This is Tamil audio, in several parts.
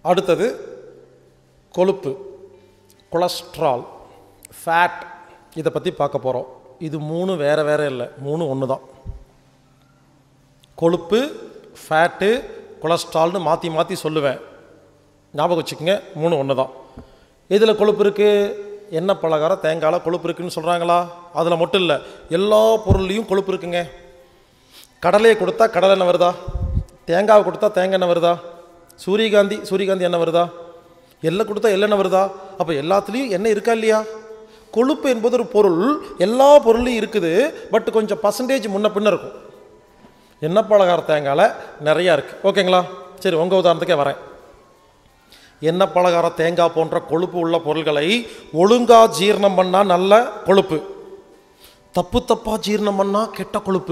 அடுத்தது கொழுப்பு கொலஸ்ட்ரால் ஃபேட் இதை பற்றி பார்க்க போகிறோம் இது மூணு வேறு வேறு இல்லை மூணு ஒன்று தான் கொழுப்பு ஃபேட்டு கொலஸ்ட்ரால்னு மாற்றி மாற்றி சொல்லுவேன் ஞாபகம் வச்சுக்கோங்க மூணு ஒன்று தான் இதில் கொழுப்பு இருக்குது எண்ணெய் பலகாரம் தேங்காயில் கொழுப்பு இருக்குன்னு சொல்கிறாங்களா அதில் மட்டும் இல்லை எல்லா பொருள்லேயும் கொழுப்பு இருக்குங்க கடலையை கொடுத்தா கடலை எண்ணெய் வருதா தேங்காவை கொடுத்தா தேங்காய் எண்ணெய் வருதா சூரியகாந்தி சூரியகாந்தி எண்ணெய் வருதா எல்லாம் கொடுத்தா எள்ளெண்ணெய் வருதா அப்போ எல்லாத்துலேயும் எண்ணெய் இருக்கா இல்லையா கொழுப்பு என்பது ஒரு பொருள் எல்லா பொருள்லையும் இருக்குது பட் கொஞ்சம் பர்சன்டேஜ் முன்ன பின்ன இருக்கும் எண்ணெய் பலகார தேங்காயில் நிறையா இருக்குது ஓகேங்களா சரி உங்கள் உதாரணத்துக்கே வரேன் எண்ணெய் பலகார தேங்காய் போன்ற கொழுப்பு உள்ள பொருள்களை ஒழுங்கா ஜீரணம் பண்ணால் நல்ல கொழுப்பு தப்பு தப்பாக ஜீரணம் பண்ணால் கெட்ட கொழுப்பு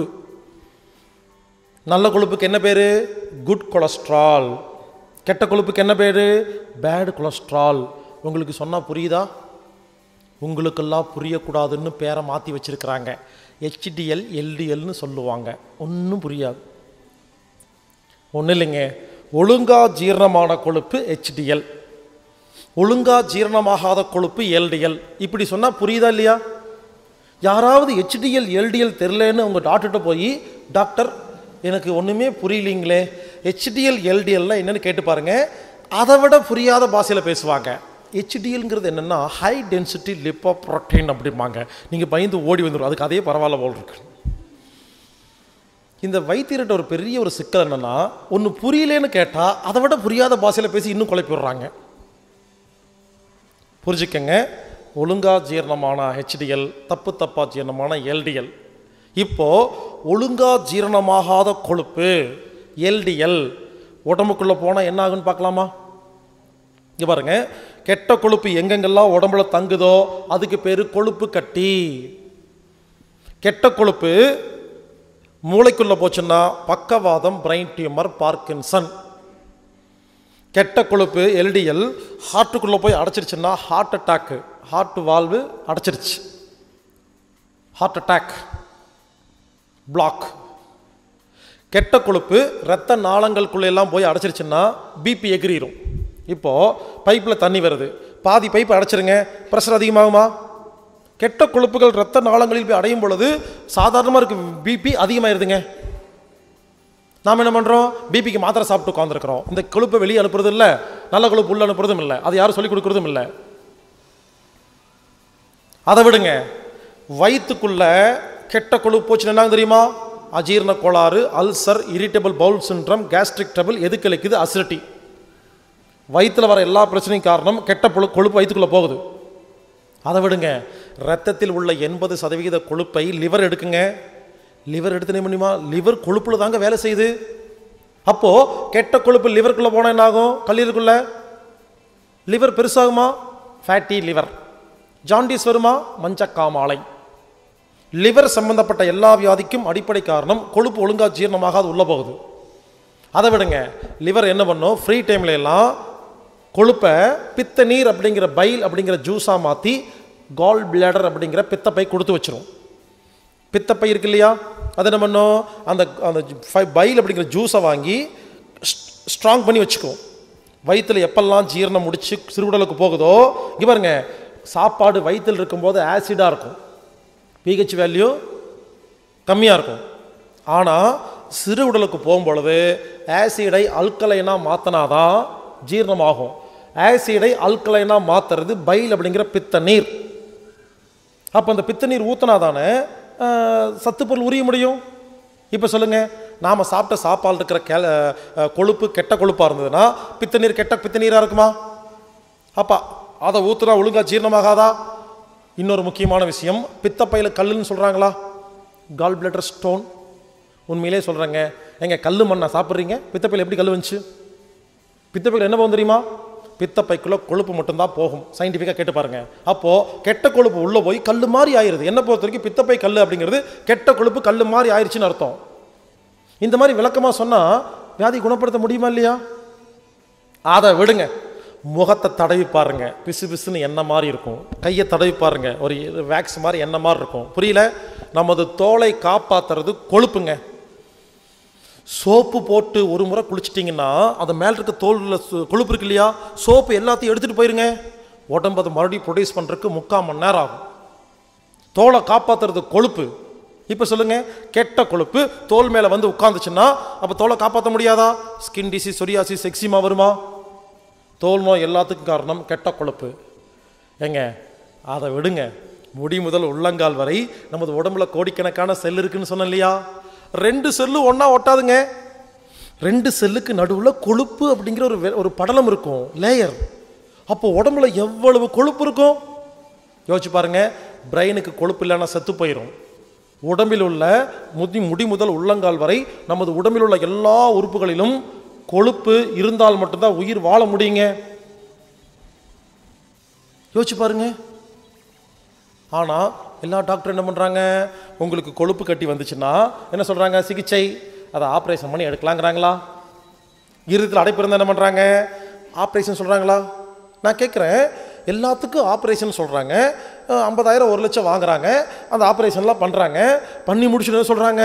நல்ல கொழுப்புக்கு என்ன பேர் குட் கொலஸ்ட்ரால் கெட்ட கொழுப்புக்கு என்ன பேர் பேட் கொலஸ்ட்ரால் உங்களுக்கு சொன்னால் புரியுதா உங்களுக்கெல்லாம் புரியக்கூடாதுன்னு பேரை மாற்றி வச்சுருக்கிறாங்க ஹெச்டிஎல் எல்டிஎல்னு சொல்லுவாங்க ஒன்றும் புரியாது ஒன்றும் இல்லைங்க ஒழுங்கா ஜீரணமான கொழுப்பு ஹெச்டிஎல் ஒழுங்கா ஜீரணமாகாத கொழுப்பு எல்டிஎல் இப்படி சொன்னால் புரியுதா இல்லையா யாராவது ஹெச்டிஎல் எல்டிஎல் தெரிலன்னு உங்கள் டாக்டர்கிட்ட போய் டாக்டர் எனக்கு ஒன்றுமே புரியலிங்களே ஹெச்டிஎல் எல்டிஎல்லாம் என்னென்னு கேட்டு பாருங்கள் அதை விட புரியாத பாஷையில் பேசுவாங்க ஹெச்டிஎல்ங்கிறது என்னென்னா ஹை டென்சிட்டி லிப்போ ப்ரோட்டீன் அப்படிம்பாங்க நீங்கள் பயந்து ஓடி வந்துடும் அதுக்கு அதே பரவாயில்ல போல் இருக்கு இந்த வைத்தியர்கிட்ட ஒரு பெரிய ஒரு சிக்கல் என்னென்னா ஒன்று புரியலேன்னு கேட்டால் அதை விட புரியாத பாஷையில் பேசி இன்னும் குழப்பி விடுறாங்க புரிஞ்சுக்கங்க ஒழுங்கா ஜீரணமான ஹெச்டிஎல் தப்பு தப்பா ஜீரணமான எல்டிஎல் இப்போ ஒழுங்கா ஜீரணமாகாத கொழுப்பு எல்டிஎல் உடம்புக்குள்ளே போனால் என்ன ஆகுன்னு பார்க்கலாமா இங்கே பாருங்க கெட்ட கொழுப்பு எங்கெங்கெல்லாம் உடம்புல தங்குதோ அதுக்கு பேர் கொழுப்பு கட்டி கெட்ட கொழுப்பு மூளைக்குள்ளே போச்சுன்னா பக்கவாதம் பிரெயின் டியூமர் பார்க்கின்சன் கெட்ட கொழுப்பு எல்டிஎல் ஹார்ட்டுக்குள்ளே போய் அடைச்சிருச்சுன்னா ஹார்ட் அட்டாக்கு ஹார்ட் வால்வு அடைச்சிருச்சு ஹார்ட் அட்டாக் பிளாக் கெட்ட கொழுப்பு இரத்த நாளங்களுக்குள்ள எல்லாம் போய் அடைச்சிருச்சுன்னா பிபி எகிரிடும் இப்போது பைப்பில் தண்ணி வருது பாதி பைப் அடைச்சிருங்க ப்ரெஷர் அதிகமாகுமா கெட்ட கொழுப்புகள் இரத்த நாளங்களில் போய் அடையும் பொழுது சாதாரணமாக இருக்க பிபி அதிகமாயிருதுங்க நாம் என்ன பண்ணுறோம் பிபிக்கு மாத்திரை சாப்பிட்டு உட்காந்துருக்குறோம் இந்த கொழுப்பை வெளியே அனுப்புறது இல்லை நல்ல கொழுப்பு உள்ள அனுப்புறதும் இல்லை அது யாரும் சொல்லிக் கொடுக்குறதும் இல்லை அதை விடுங்க வயிற்றுக்குள்ள கெட்ட கொழுப்பு போச்சுன்னா என்ன தெரியுமா அஜீரண கோளாறு ulcer irritable bowel syndrome gastric trouble எதுக்கு இழைக்குது அசிடிட்டி வயிற்றில் வர எல்லா பிரச்சனையும் காரணம் கெட்ட பொழு கொழுப்பு வயிற்றுக்குள்ளே போகுது அதை விடுங்க ரத்தத்தில் உள்ள எண்பது சதவிகித கொழுப்பை லிவர் எடுக்குங்க லிவர் எடுத்து முடியுமா லிவர் கொழுப்புல தாங்க வேலை செய்யுது அப்போது கெட்ட கொழுப்பு லிவருக்குள்ளே போனால் என்ன ஆகும் கல்லீரலுக்குள்ள லிவர் பெருசாகுமா ஃபேட்டி லிவர் ஜாண்டிஸ் வருமா மஞ்சக்காமாலை லிவர் சம்பந்தப்பட்ட எல்லா வியாதிக்கும் அடிப்படை காரணம் கொழுப்பு ஒழுங்கா ஜீரணமாக உள்ளே போகுது அதை விடுங்க லிவர் என்ன பண்ணும் ஃப்ரீ டைம்ல எல்லாம் கொழுப்பை பித்த நீர் அப்படிங்கிற பைல் அப்படிங்கிற ஜூஸாக மாற்றி கால் பிளேடர் அப்படிங்கிற பித்தப்பை கொடுத்து வச்சிரும் பித்தப்பை இருக்கு இல்லையா அது என்ன பண்ணும் அந்த அந்த பைல் அப்படிங்கிற ஜூஸை வாங்கி ஸ்ட்ராங் பண்ணி வச்சுக்குவோம் வயிற்றில் எப்பெல்லாம் ஜீரணம் முடிச்சு சிறுகுடலுக்கு போகுதோ இங்கே பாருங்க சாப்பாடு வயிற்றில் இருக்கும்போது ஆசிடாக இருக்கும் பிஹெச் வேல்யூ கம்மியாக இருக்கும் ஆனால் சிறு உடலுக்கு போகும்பொழுது ஆசிடை அல்கலைனாக மாற்றினாதான் ஜீரணமாகும் ஆசிடை அல்கலைனாக மாற்றுறது பைல் அப்படிங்கிற பித்த நீர் அப்போ அந்த பித்த நீர் ஊற்றினா தானே சத்துப்பொருள் உரிய முடியும் இப்போ சொல்லுங்கள் நாம் சாப்பிட்ட சாப்பாடு இருக்கிற கேல கொழுப்பு கெட்ட கொழுப்பாக இருந்ததுன்னா பித்த நீர் கெட்ட பித்த நீராக இருக்குமா அப்பா அதை ஊற்றுனா ஒழுங்காக ஜீரணமாகாதா இன்னொரு முக்கியமான விஷயம் பித்தப்பையில் கல்லுன்னு சொல்கிறாங்களா கால் பிளட்டர் ஸ்டோன் உண்மையிலே சொல்கிறேங்க எங்க கல் மண்ணா சாப்பிட்றீங்க பித்தப்பையில் எப்படி கல் வந்துச்சு பித்தப்பையில் என்ன போகும் தெரியுமா பித்தப்பைக்குள்ளே கொழுப்பு மட்டும்தான் போகும் சயின்டிஃபிக்காக கேட்டு பாருங்க அப்போது கெட்ட கொழுப்பு உள்ளே போய் கல் மாதிரி ஆயிடுது என்ன பொறுத்த வரைக்கும் பித்தப்பை கல் அப்படிங்கிறது கெட்ட கொழுப்பு கல் மாதிரி ஆயிடுச்சுன்னு அர்த்தம் இந்த மாதிரி விளக்கமாக சொன்னால் வியாதி குணப்படுத்த முடியுமா இல்லையா அதை விடுங்க முகத்தை தடவி பாருங்க பிசு பிசுன்னு என்ன மாதிரி இருக்கும் கையை தடவி பாருங்க ஒரு வேக்ஸ் மாதிரி என்ன மாதிரி இருக்கும் புரியல நமது தோலை காப்பாத்துறது கொழுப்புங்க சோப்பு போட்டு ஒரு முறை குளிச்சிட்டிங்கன்னா அது மேலே இருக்க தோலில் கொழுப்பு இருக்கு இல்லையா சோப்பு எல்லாத்தையும் எடுத்துகிட்டு போயிருங்க உடம்பு அதை மறுபடியும் ப்ரொடியூஸ் பண்ணுறதுக்கு முக்கால் மணி நேரம் ஆகும் தோலை காப்பாற்றுறது கொழுப்பு இப்போ சொல்லுங்க கெட்ட கொழுப்பு தோல் மேலே வந்து உட்காந்துச்சுன்னா அப்போ தோலை காப்பாற்ற முடியாதா ஸ்கின் டிசீஸ் சொரியாசிஸ் எக்ஸிமா வருமா தோல் நோய் எல்லாத்துக்கும் காரணம் கெட்ட கொழுப்பு ஏங்க அதை விடுங்க முடி முதல் உள்ளங்கால் வரை நமது உடம்புல கோடிக்கணக்கான செல் இருக்குன்னு சொன்னேன் இல்லையா ரெண்டு செல்லு ஒன்றா ஒட்டாதுங்க ரெண்டு செல்லுக்கு நடுவில் கொழுப்பு அப்படிங்கிற ஒரு வெ- ஒரு படலம் இருக்கும் லேயர் அப்போ உடம்புல எவ்வளவு கொழுப்பு இருக்கும் யோசிச்சு பாருங்க பிரெயினுக்கு கொழுப்பு இல்லைன்னா செத்து போயிடும் உடம்பில் உள்ள முடி முடி முதல் உள்ளங்கால் வரை நமது உடம்பில் உள்ள எல்லா உறுப்புகளிலும் கொழுப்பு இருந்தால் மட்டும்தான் உயிர் வாழ முடியுங்க யோசிச்சு பாருங்க ஆனால் எல்லா டாக்டர் என்ன பண்ணுறாங்க உங்களுக்கு கொழுப்பு கட்டி வந்துச்சுன்னா என்ன சொல்கிறாங்க சிகிச்சை அதை ஆப்ரேஷன் பண்ணி எடுக்கலாங்கிறாங்களா இருதயத்தில் அடைப்பு இருந்தால் என்ன பண்ணுறாங்க ஆப்ரேஷன் சொல்கிறாங்களா நான் கேட்குறேன் எல்லாத்துக்கும் ஆப்ரேஷன் சொல்கிறாங்க ஐம்பதாயிரம் ஒரு லட்சம் வாங்குறாங்க அந்த ஆப்ரேஷன்லாம் பண்ணுறாங்க பண்ணி முடிச்சுட்டு என்ன சொல்கிறாங்க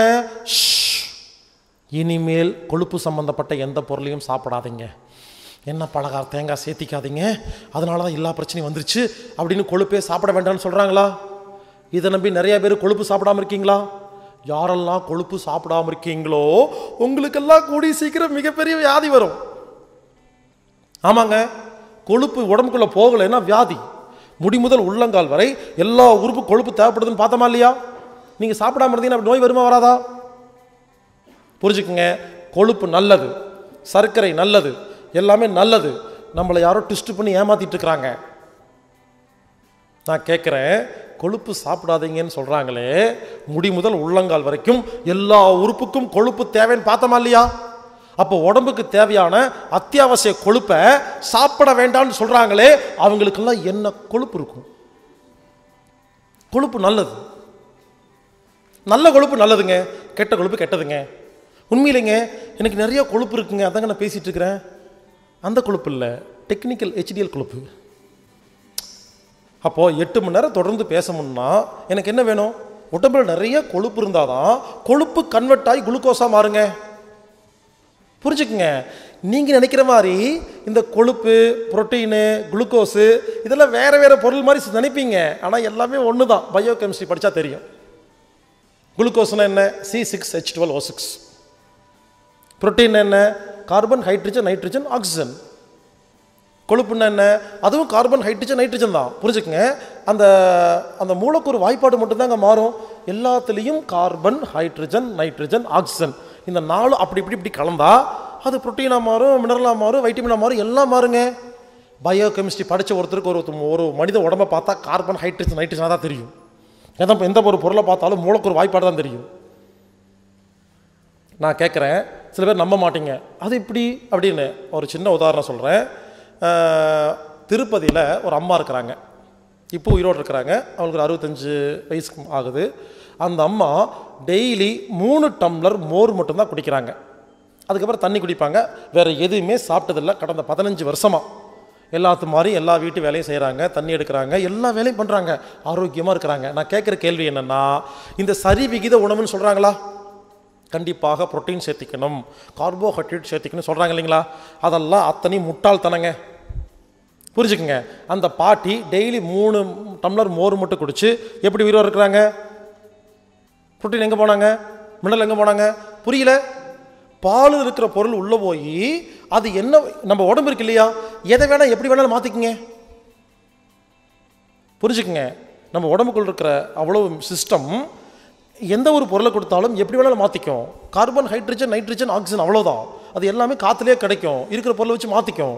இனிமேல் கொழுப்பு சம்பந்தப்பட்ட எந்த பொருளையும் சாப்பிடாதீங்க என்ன பலகார தேங்காய் சேர்த்திக்காதீங்க அதனால தான் எல்லா பிரச்சனையும் வந்துருச்சு அப்படின்னு கொழுப்பே சாப்பிட வேண்டாம்னு சொல்கிறாங்களா இதை நம்பி நிறைய பேர் கொழுப்பு சாப்பிடாம இருக்கீங்களா யாரெல்லாம் கொழுப்பு சாப்பிடாம இருக்கீங்களோ உங்களுக்கெல்லாம் கூடி சீக்கிரம் மிகப்பெரிய வியாதி வரும் ஆமாங்க கொழுப்பு உடம்புக்குள்ள போகலைன்னா வியாதி முடி முதல் உள்ளங்கால் வரை எல்லா உறுப்பு கொழுப்பு தேவைப்படுதுன்னு பார்த்தோமா இல்லையா நீங்கள் சாப்பிடாம இருந்தீங்கன்னா அப்படி நோய் வருமா வராதா புரிஞ்சுக்குங்க கொழுப்பு நல்லது சர்க்கரை நல்லது எல்லாமே நல்லது நம்மளை யாரோ ட்விஸ்ட் பண்ணி ஏமாத்திட்டு இருக்கிறாங்க நான் கேட்குறேன் கொழுப்பு சாப்பிடாதீங்கன்னு சொல்கிறாங்களே முடி முதல் உள்ளங்கால் வரைக்கும் எல்லா உறுப்புக்கும் கொழுப்பு தேவைன்னு பார்த்தோமா இல்லையா அப்போ உடம்புக்கு தேவையான அத்தியாவசிய கொழுப்பை சாப்பிட வேண்டாம்னு சொல்கிறாங்களே அவங்களுக்கெல்லாம் என்ன கொழுப்பு இருக்கும் கொழுப்பு நல்லது நல்ல கொழுப்பு நல்லதுங்க கெட்ட கொழுப்பு கெட்டதுங்க உண்மையிலேங்க எனக்கு நிறைய கொழுப்பு இருக்குங்க அதாங்க நான் பேசிட்டு இருக்கிறேன் அந்த கொழுப்பு இல்லை டெக்னிக்கல் ஹெச்டிஎல் கொழுப்பு அப்போது எட்டு மணி நேரம் தொடர்ந்து பேசணும்னா எனக்கு என்ன வேணும் உடம்புல நிறைய கொழுப்பு இருந்தால் தான் கொழுப்பு கன்வெர்ட் ஆகி குளுக்கோஸாக மாறுங்க புரிஞ்சுக்குங்க நீங்கள் நினைக்கிற மாதிரி இந்த கொழுப்பு புரோட்டீனு குளுக்கோஸு இதெல்லாம் வேறு வேறு பொருள் மாதிரி நினைப்பீங்க ஆனால் எல்லாமே ஒன்று தான் பயோ கெமிஸ்ட்ரி படித்தா தெரியும் குளுக்கோஸ்னா என்ன C six H twelve O six protein என்ன கார்பன் ஹைட்ரஜன் நைட்ரஜன் ஆக்சிஜன் கொழுப்புன்னா என்ன அதுவும் கார்பன் ஹைட்ரஜன் நைட்ரஜன் தான் புரிஞ்சுக்கங்க அந்த அந்த மூலக்கூறு வாய்ப்பாடு மட்டும்தாங்க மாறும் எல்லாத்துலேயும் கார்பன் ஹைட்ரஜன் நைட்ரஜன் ஆக்சிஜன் இந்த நாலு அப்படி இப்படி இப்படி கலந்தா அது புரோட்டீனாக மாறும் மினரலாக மாறும் வைட்டமினாக மாறும் எல்லாம் மாறுங்க பயோ கெமிஸ்ட்ரி படித்த ஒருத்தருக்கு ஒரு ஒரு மனித உடம்பை பார்த்தா கார்பன் ஹைட்ரஜன் நைட்ரஜனாக தான் தெரியும் எந்த எந்த ஒரு பொருளை பார்த்தாலும் மூலக்கூறு வாய்ப்பாடு தான் தெரியும் நான் கேட்குறேன் சில பேர் நம்ப மாட்டீங்க அது இப்படி அப்படின்னு ஒரு சின்ன உதாரணம் சொல்கிறேன் திருப்பதியில் ஒரு அம்மா இருக்கிறாங்க இப்போ உயிரோடு இருக்கிறாங்க அவங்களுக்கு ஒரு அறுபத்தஞ்சு வயசுக்கு ஆகுது அந்த அம்மா டெய்லி மூணு டம்ளர் மோர் மட்டும்தான் குடிக்கிறாங்க அதுக்கப்புறம் தண்ணி குடிப்பாங்க வேறு எதுவுமே சாப்பிட்டதில்ல கடந்த பதினஞ்சு வருஷமாக எல்லாத்து மாதிரி எல்லா வீட்டு வேலையும் செய்கிறாங்க தண்ணி எடுக்கிறாங்க எல்லா வேலையும் பண்ணுறாங்க ஆரோக்கியமாக இருக்கிறாங்க நான் கேட்குற கேள்வி என்னென்னா இந்த சரி விகித உணவுன்னு சொல்கிறாங்களா கண்டிப்பாக புரோட்டீன் சேர்த்திக்கணும் கார்போஹைட்ரேட் சேர்த்திக்கணும் சொல்கிறாங்க இல்லைங்களா அதெல்லாம் அத்தனை முட்டாள்தனங்க புரிஞ்சுக்குங்க அந்த பாட்டி டெய்லி மூணு டம்ளர் மோர் மட்டும் குடிச்சு எப்படி உயிரோடு இருக்கிறாங்க புரோட்டீன் எங்கே போனாங்க மினரல் எங்கே போனாங்க புரியல பால் இருக்கிற பொருள் உள்ளே போய் அது என்ன நம்ம உடம்பு இருக்கு இல்லையா எதை வேணால் எப்படி வேணாலும் மாற்றிக்குங்க புரிஞ்சுக்குங்க நம்ம உடம்புக்குள்ள இருக்கிற அவ்வளோ சிஸ்டம் எந்த ஒரு பொருளை கொடுத்தாலும் எப்படி வேணாலும் மாற்றிக்கும் கார்பன் ஹைட்ரஜன் நைட்ரஜன் ஆக்சிஜன் அவ்வளோதான் அது எல்லாமே காற்றுலேயே கிடைக்கும் இருக்கிற பொருளை வச்சு மாற்றிக்கும்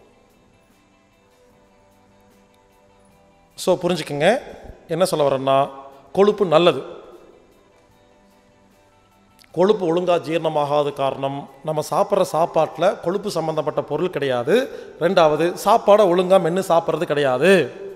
ஸோ புரிஞ்சுக்குங்க என்ன சொல்ல வரேன்னா கொழுப்பு நல்லது கொழுப்பு ஒழுங்காக ஜீரணமாகாத காரணம் நம்ம சாப்பிட்ற சாப்பாட்டில் கொழுப்பு சம்மந்தப்பட்ட பொருள் கிடையாது ரெண்டாவது சாப்பாடை ஒழுங்காக மென்று சாப்பிட்றது கிடையாது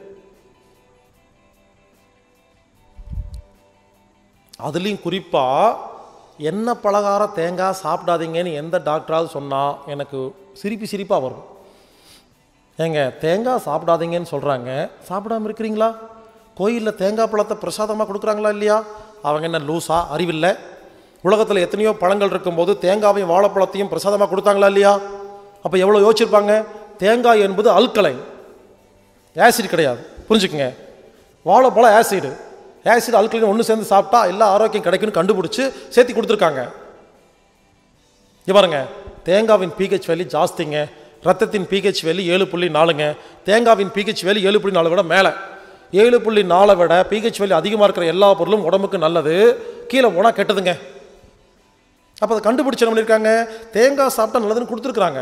அதுலேயும் குறிப்பாக என்ன பலகார தேங்காய் சாப்பிடாதீங்கன்னு எந்த டாக்டராவது சொன்னால் எனக்கு சிரிப்பு சிரிப்பாக வரும் ஏங்க தேங்காய் சாப்பிடாதீங்கன்னு சொல்கிறாங்க சாப்பிடாம இருக்கிறீங்களா கோயிலில் தேங்காய் பழத்தை பிரசாதமாக கொடுக்குறாங்களா இல்லையா அவங்க என்ன லூஸா அறிவில்லை உலகத்தில் எத்தனையோ பழங்கள் இருக்கும்போது தேங்காவையும் வாழைப்பழத்தையும் பிரசாதமாக கொடுத்தாங்களா இல்லையா அப்போ எவ்வளோ யோசிச்சிருப்பாங்க தேங்காய் என்பது அல்கலைன் ஆசிட் கிடையாது புரிஞ்சுக்குங்க வாழைப்பழம் ஆசிடு ஆசிட் அல்கலைன் ஒன்று சேர்ந்து சாப்பிட்டா எல்லா ஆரோக்கியம் கிடைக்குன்னு கண்டுபிடிச்சி சேர்த்து கொடுத்துருக்காங்க இங்க பாருங்க தேங்காவின் பிஹெச் வேல்யூ ஜாஸ்திங்க ரத்தத்தின் பிஹெச் வேல்யூ ஏழு புள்ளி நாலுங்க தேங்காவின் பிஹெச் வேல்யூ ஏழு புள்ளி நாலு விட மேலே ஏழு புள்ளி நாலை விட பிஹெச் வேல்யூ அதிகமாக இருக்கிற எல்லா பொருளும் உடம்புக்கு நல்லது கீழே போனால் கெட்டதுங்க அப்போ அதை கண்டுபிடிச்சு என்ன பண்ணியிருக்காங்க தேங்காய் சாப்பிட்டா நல்லதுன்னு கொடுத்துருக்குறாங்க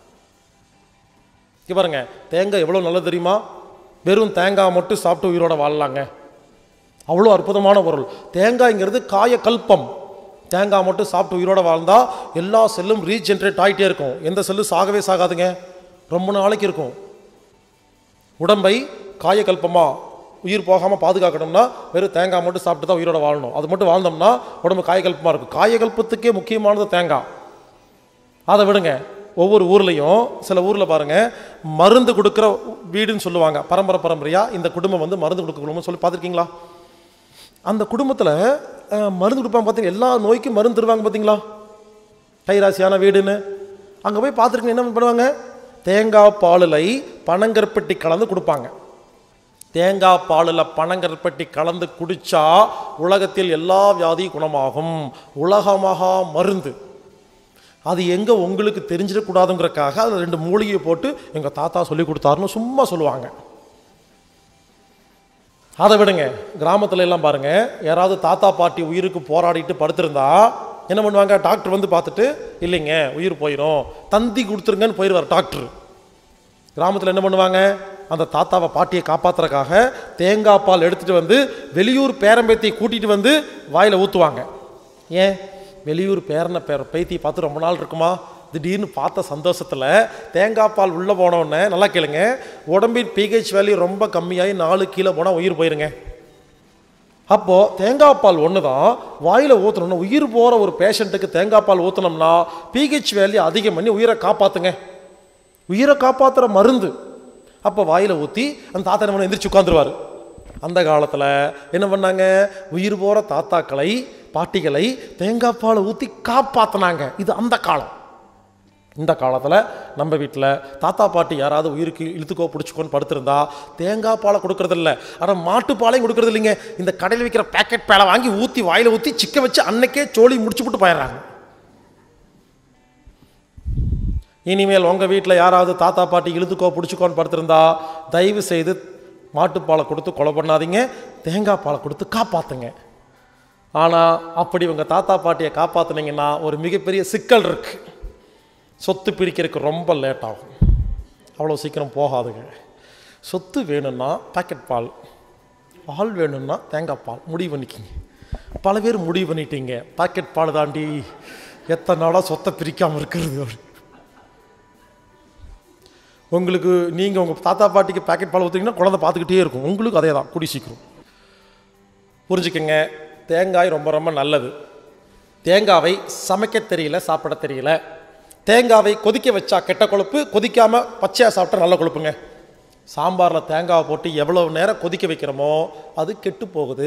இங்க பாருங்க தேங்காய் எவ்வளோ நல்லது தெரியுமா வெறும் தேங்காய் மட்டும் சாப்பிட்டு உயிரோட வாழலாங்க அவ்வளோ அற்புதமான பொருள் தேங்காய்ங்கிறது காயக்கல்பம் தேங்காய் மட்டும் சாப்பிட்டு உயிரோட வாழ்ந்தா எல்லா செல்லும் ரீஜென்ரேட் ஆகிட்டே இருக்கும் எந்த செல்லும் சாகவே சாகாதுங்க ரொம்ப நாளைக்கு இருக்கும் உடம்பை காயக்கல்பமா உயிர் போகாமல் பாதுகாக்கணும்னா வெறும் தேங்காய் மட்டும் சாப்பிட்டு தான் உயிரோட வாழணும் அது மட்டும் வாழ்ந்தோம்னா உடம்பு காயக்கல்பமாக இருக்கும் காயக்கல்பத்துக்கே முக்கியமானது தேங்காய் அதை விடுங்க ஒவ்வொரு ஊர்லேயும் சில ஊரில் பாருங்க மருந்து கொடுக்குற வீடுன்னு சொல்லுவாங்க பரம்பரை பரம்பரையாக இந்த குடும்பம் வந்து மருந்து கொடுக்க குடும்பம்னு சொல்லி பார்த்துருக்கீங்களா அந்த குடும்பத்தில் மருந்து கொடுப்பாங்க பார்த்தீங்கன்னா எல்லா நோய்க்கும் மருந்து தருவாங்க பார்த்தீங்களா கைராசியான வீடுன்னு அங்கே போய் பார்த்துருக்கீங்க என்ன பண்ணுவாங்க தேங்காய் பாலிலை பனங்கற்பட்டி கலந்து கொடுப்பாங்க தேங்காய் பாலில் பனங்கற்பட்டி கலந்து குடிச்சா உலகத்தில் எல்லா வியாதியும் குணமாகும் உலகமகா மருந்து அது எங்கே உங்களுக்கு தெரிஞ்சிடக்கூடாதுங்கிறக்காக அதில் ரெண்டு மூலிகையை போட்டு எங்கள் தாத்தா சொல்லி கொடுத்தாருன்னு சும்மா சொல்லுவாங்க அதை விடுங்க கிராமத்துல எல்லாம் பாருங்க யாராவது தாத்தா பாட்டி உயிருக்கு போராடிட்டு படுத்திருந்தா என்ன பண்ணுவாங்க டாக்டர் வந்து பார்த்துட்டு இல்லைங்க உயிர் போயிடும் தந்தி கொடுத்துருங்கன்னு போயிடுவார் டாக்டர் கிராமத்தில் என்ன பண்ணுவாங்க அந்த தாத்தாவை பாட்டியை காப்பாத்துறதுக்காக தேங்காய் பால் எடுத்துட்டு வந்து வெளியூர் பேரம்பேத்தியை கூட்டிட்டு வந்து வாயில ஊற்றுவாங்க ஏன் வெளியூர் பேரனை பேர பேத்தியை பார்த்து ரொம்ப நாள் இருக்குமா திடீர்னு பார்த்த சந்தோஷத்தில் தேங்காய் பால் உள்ளே போனோடனே நல்லா கேளுங்க உடம்பின் பிஹெச் வேல்யூ ரொம்ப கம்மியாகி நாலு கீழே போனால் உயிர் போயிருங்க அப்போது தேங்காய் பால் ஒன்று தான் வாயில் ஊற்றணும்னா உயிர் போகிற ஒரு பேஷண்ட்டுக்கு தேங்காய் பால் ஊற்றினோம்னா பிஹெச் வேல்யூ அதிகம் பண்ணி உயிரை காப்பாற்றுங்க உயிரை காப்பாற்றுற மருந்து அப்போ வாயில் ஊற்றி அந்த தாத்தா என்ன பண்ண எந்திரிச்சு உட்காந்துருவார் அந்த காலத்தில் என்ன பண்ணாங்க உயிர் போகிற தாத்தாக்களை பாட்டிகளை தேங்காய் பாலை ஊற்றி காப்பாற்றினாங்க இது அந்த காலம் இந்த காலத்தில் நம்ம வீட்டில் தாத்தா பாட்டி யாராவது உயிருக்கு இழுத்துக்கோ பிடிச்சிக்கோன்னு படுத்திருந்தா தேங்காய் பாலை கொடுக்கறது இல்லை ஆனால் மாட்டு பாலையும் கொடுக்கறது இல்லைங்க இந்த கடையில் விற்கிற பேக்கெட் பாலை வாங்கி ஊற்றி வாயில் ஊற்றி சிக்க வச்சு அன்னைக்கே சோழி முடிச்சு விட்டு போயிடுறாங்க இனிமேல் உங்கள் வீட்டில் யாராவது தாத்தா பாட்டி இழுத்துக்கோ பிடிச்சிக்கோன்னு படுத்திருந்தா தயவு செய்து மாட்டுப்பாலை கொடுத்து கொலை பண்ணாதீங்க தேங்காய் பாலை கொடுத்து காப்பாற்றுங்க ஆனால் அப்படி உங்கள் தாத்தா பாட்டியை காப்பாற்றுனீங்கன்னா ஒரு மிகப்பெரிய சிக்கல் இருக்குது சொத்து பிரிக்கிறதுக்கு ரொம்ப லேட் ஆகும் அவ்வளோ சீக்கிரம் போகாதுங்க சொத்து வேணும்னா பாக்கெட் பால் பால் வேணும்னா தேங்காய் பால் முடிவு பண்ணிக்கிங்க பல பேர் முடிவு பண்ணிட்டீங்க பாக்கெட் பால் தாண்டி எத்தனை நாளாக சொத்தை பிரிக்காமல் இருக்கிறது உங்களுக்கு நீங்கள் உங்கள் தாத்தா பாட்டிக்கு பாக்கெட் பால் ஊற்றுறீங்கன்னா குழந்தை பார்த்துக்கிட்டே இருக்கும் உங்களுக்கு அதே தான் குடி சீக்கிரம் புரிஞ்சுக்கங்க தேங்காய் ரொம்ப ரொம்ப நல்லது தேங்காவை சமைக்க தெரியல சாப்பிட தெரியல தேங்காவை கொதிக்க வச்சா கெட்ட கொழுப்பு கொதிக்காமல் பச்சையாக சாப்பிட்டா நல்ல கொழுப்புங்க சாம்பாரில் தேங்காவை போட்டு எவ்வளோ நேரம் கொதிக்க வைக்கிறோமோ அது கெட்டு போகுது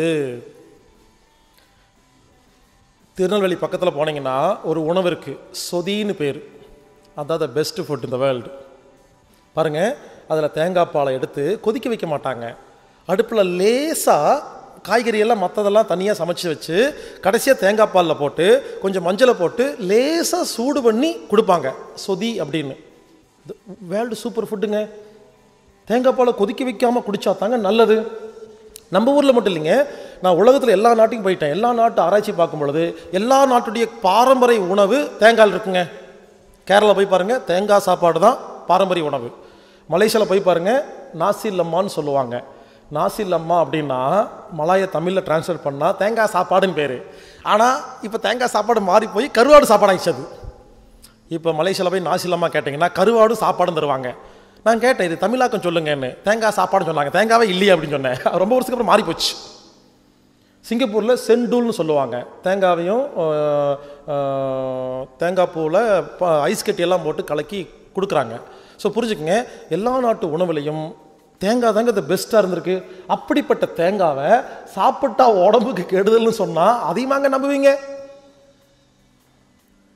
திருநெல்வேலி பக்கத்தில் போனீங்கன்னா ஒரு உணவு இருக்குது சொதின்னு பேர் அதான் த பெஸ்ட் ஃபுட் இந்த வேர்ல்டு பாருங்க அதில் தேங்காய் பாலை எடுத்து கொதிக்க வைக்க மாட்டாங்க அடுப்பில் லேசாக காய்கறி எல்லாம் மற்றதெல்லாம் தனியாக சமைச்சு வச்சு கடைசியாக தேங்காய் பாலில் போட்டு கொஞ்சம் மஞ்சளை போட்டு லேசாக சூடு பண்ணி கொடுப்பாங்க சொதி அப்படின்னு வேர்ல்டு சூப்பர் ஃபுட்டுங்க தேங்காய் பாலை கொதிக்க வைக்காமல் குடிச்சா தாங்க நல்லது நம்ம ஊரில் மட்டும் இல்லைங்க நான் உலகத்தில் எல்லா நாட்டுக்கும் போயிட்டேன் எல்லா நாட்டு ஆராய்ச்சி பார்க்கும் பொழுது எல்லா நாட்டுடைய பாரம்பரிய உணவு தேங்காய் இருக்குங்க கேரளா போய் பாருங்கள் தேங்காய் சாப்பாடு தான் பாரம்பரிய உணவு மலேசியாவில் போய் பாருங்கள் நாசி லம்மான்னு சொல்லுவாங்க நாசி லம்மா அப்படின்னா மலாய தமிழில் டிரான்ஸ்லேட் பண்ணால் தேங்காய் சாப்பாடுன்னு பேர் ஆனால் இப்போ தேங்காய் சாப்பாடு மாறி போய் கருவாடு சாப்பாடு ஆயிடுச்சு அது இப்போ மலேசியாவில் போய் நாசி லம்மா கேட்டிங்கன்னா கருவாடு சாப்பாடும் தருவாங்க நான் கேட்டேன் இது தமிழாக்கம் சொல்லுங்கன்னு தேங்காய் சாப்பாடுன்னு சொன்னாங்க தேங்காவே இல்லையே அப்படின்னு சொன்னேன் ரொம்ப வருஷத்துக்கு அப்புறம் மாறி போச்சு சிங்கப்பூரில் செண்டூல்னு சொல்லுவாங்க தேங்காவையும் அஹ், அஹ், தேங்காய் பூவில் ப- ஐஸ் கட்டியெல்லாம் போட்டு கலக்கி கொடுக்குறாங்க ஸோ புரிஞ்சுக்கங்க எல்லா நாட்டு உணவுலையும் தேங்காய் தாங்க இது பெஸ்ட்டாக இருந்திருக்கு அப்படிப்பட்ட தேங்காவை சாப்பிட்டா உடம்புக்கு கெடுதல்னு சொன்னால் அதிகமாங்க நம்புவீங்க